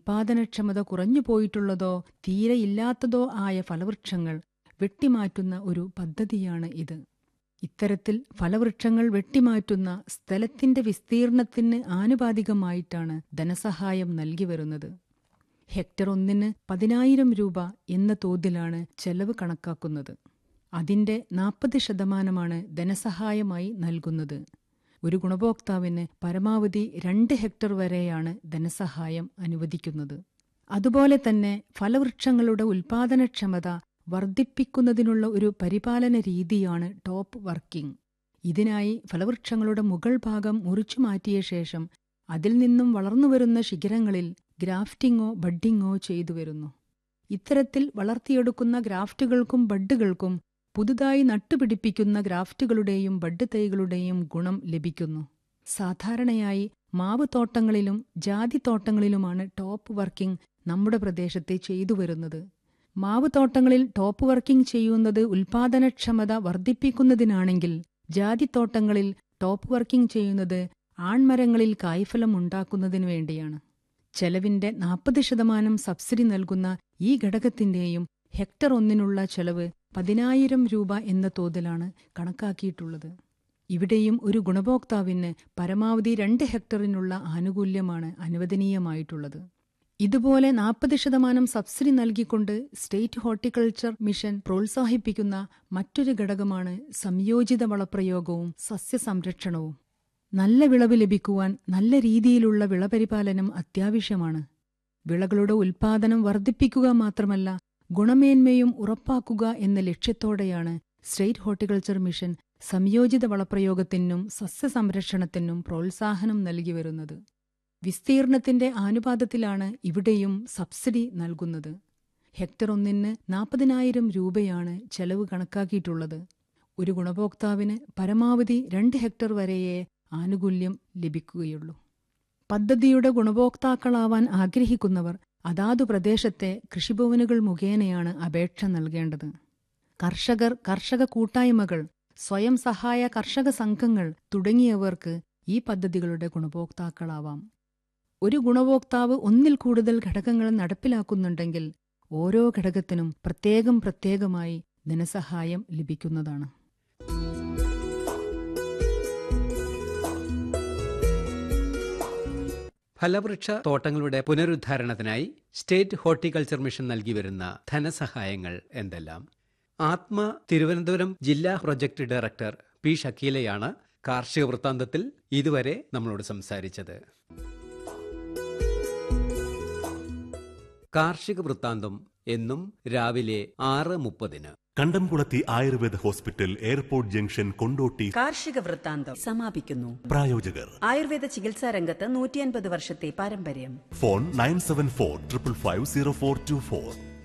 ഉൽപാദനക്ഷമത കുറഞ്ഞു പോയിട്ടുള്ളതോ തീരെ ഇല്ലാത്തതോ ആയ ഫലവൃക്ഷങ്ങൾ വെട്ടിമാറ്റുന്ന ഒരു പദ്ധതിയാണ് ഇത് ഇത്തരത്തിൽ ഫലവൃക്ഷങ്ങൾ വെട്ടിമാറ്റുന്ന സ്ഥലത്തിന്റെ വിസ്തീർണത്തിന് ആനുപാതികമായിട്ടാണ് ധനസഹായം നൽകി വരുന്നത് ഹെക്ടർ ഒന്നിന് പതിനായിരം രൂപ എന്ന തോതിലാണ് ചെലവ് കണക്കാക്കുന്നത് അതിന്റെ നാൽപ്പത് ശതമാനമാണ് ധനസഹായമായി നൽകുന്നത് ഒരു ഗുണഭോക്താവിന് പരമാവധി രണ്ട് ഹെക്ടർ വരെയാണ് ധനസഹായം അനുവദിക്കുന്നത് അതുപോലെ തന്നെ ഫലവൃക്ഷങ്ങളുടെ ഉൽപാദനക്ഷമത വർദ്ധിപ്പിക്കുന്നതിനുള്ള ഒരു പരിപാലന രീതിയാണ് ടോപ്പ് വർക്കിംഗ് ഇതിനായി ഫലവൃക്ഷങ്ങളുടെ മുകൾ ഭാഗം മുറിച്ചു മാറ്റിയ ശേഷം അതിൽ നിന്നും വളർന്നുവരുന്ന ശിഖരങ്ങളിൽ ഗ്രാഫ്റ്റിംഗോ ബഡ്ഡിങ്ങോ ചെയ്തു വരുന്നു ഇത്തരത്തിൽ വളർത്തിയെടുക്കുന്ന ഗ്രാഫ്റ്റുകൾക്കും ബഡ്ഡുകൾക്കും പുതുതായി നട്ടുപിടിപ്പിക്കുന്ന ഗ്രാഫ്റ്റുകളുടെയും ബഡ് തൈകളുടെയും ഗുണം ലഭിക്കുന്നു സാധാരണയായി മാവ് തോട്ടങ്ങളിലും ജാതി തോട്ടങ്ങളിലുമാണ് ടോപ്പ് വർക്കിംഗ് നമ്മുടെ പ്രദേശത്തെ ചെയ്തു വരുന്നത് മാവ് തോട്ടങ്ങളിൽ ടോപ്പ് വർക്കിംഗ് ചെയ്യുന്നത് ഉൽപാദനക്ഷമത വർദ്ധിപ്പിക്കുന്നതിനാണെങ്കിൽ ജാതിത്തോട്ടങ്ങളിൽ ടോപ്പ് വർക്കിംഗ് ചെയ്യുന്നത് ആൺമരങ്ങളിൽ കായ്ഫലം ഉണ്ടാക്കുന്നതിനു വേണ്ടിയാണ് ചെലവിന്റെ നാൽപ്പത് ശതമാനം സബ്സിഡി നൽകുന്ന ഈ ഘടകത്തിന്റെയും ഹെക്ടർ ഒന്നിനുള്ള ചെലവ് പതിനായിരം രൂപ എന്ന തോതിലാണ് കണക്കാക്കിയിട്ടുള്ളത് ഇവിടെയും ഒരു ഗുണഭോക്താവിന് പരമാവധി രണ്ട് ഹെക്ടറിനുള്ള ആനുകൂല്യമാണ് അനുവദനീയമായിട്ടുള്ളത് ഇതുപോലെ നാൽപ്പത് ശതമാനം സബ്സിഡി നൽകിക്കൊണ്ട് സ്റ്റേറ്റ് ഹോർട്ടിക്കൾച്ചർ മിഷൻ പ്രോത്സാഹിപ്പിക്കുന്ന മറ്റൊരു ഘടകമാണ് സംയോജിത വളപ്രയോഗവും സസ്യസംരക്ഷണവും നല്ല വിളവ് ലഭിക്കുവാൻ നല്ല രീതിയിലുള്ള വിളപരിപാലനം അത്യാവശ്യമാണ് വിളകളുടെ ഉൽപാദനം വർദ്ധിപ്പിക്കുക മാത്രമല്ല ഗുണമേന്മയും ഉറപ്പാക്കുക എന്ന ലക്ഷ്യത്തോടെയാണ് സ്റ്റേറ്റ് ഹോർട്ടിക്കൾച്ചർ മിഷൻ സംയോജിത വളപ്രയോഗത്തിനും സസ്യസംരക്ഷണത്തിനും പ്രോത്സാഹനം നൽകി വരുന്നത് വിസ്തീർണത്തിന്റെ ആനുപാതത്തിലാണ് ഇവിടെയും സബ്സിഡി നൽകുന്നത് ഹെക്ടർ ഒന്നിന് നാൽപ്പതിനായിരം രൂപയാണ് ചെലവ് കണക്കാക്കിയിട്ടുള്ളത് ഒരു ഗുണഭോക്താവിന് പരമാവധി രണ്ട് ഹെക്ടർ വരെയേ ആനുകൂല്യം ലഭിക്കുകയുള്ളൂ പദ്ധതിയുടെ ഗുണഭോക്താക്കളാവാൻ ആഗ്രഹിക്കുന്നവർ അതാതു പ്രദേശത്തെ കൃഷിഭവനുകൾ മുഖേനയാണ് അപേക്ഷ നൽകേണ്ടത് കർഷകർ കർഷക കൂട്ടായ്മകൾ സ്വയം സഹായ കർഷക സംഘങ്ങൾ തുടങ്ങിയവർക്ക് ഈ പദ്ധതികളുടെ ഗുണഭോക്താക്കളാവാം ഒരു ഗുണഭോക്താവ് ഒന്നിൽ കൂടുതൽ ഘടകങ്ങൾ നടപ്പിലാക്കുന്നുണ്ടെങ്കിൽ ഓരോ ഘടകത്തിനും പ്രത്യേകം പ്രത്യേകമായി ധനസഹായം ലഭിക്കുന്നതാണ് ഫലവൃക്ഷ തോട്ടങ്ങളുടെ പുനരുദ്ധാരണത്തിനായി സ്റ്റേറ്റ് ഹോർട്ടിക്കൾച്ചർ മിഷൻ നൽകി വരുന്ന ധനസഹായങ്ങൾ എന്തെല്ലാം ആത്മ തിരുവനന്തപുരം ജില്ലാ പ്രൊജക്ട് ഡയറക്ടർ പി ഷക്കീലയാണ് കാർഷിക വൃത്താന്തത്തിൽ ഇതുവരെ നമ്മളോട് സംസാരിച്ചത് കാർഷിക വൃത്താന്തം എന്നും രാവിലെ ആറ് മുപ്പതിന് Kandamkulathy Ayurveda hospital airport junction Kondotty കാർഷിക വൃത്താന്തം സമാപിക്കുന്നു പ്രായോജകർ ആയുർവേദ ചികിത്സാ രംഗത്ത് നൂറ്റിയൻപത് വർഷത്തെ പാരമ്പര്യം phone nine seven four triple five zero four two four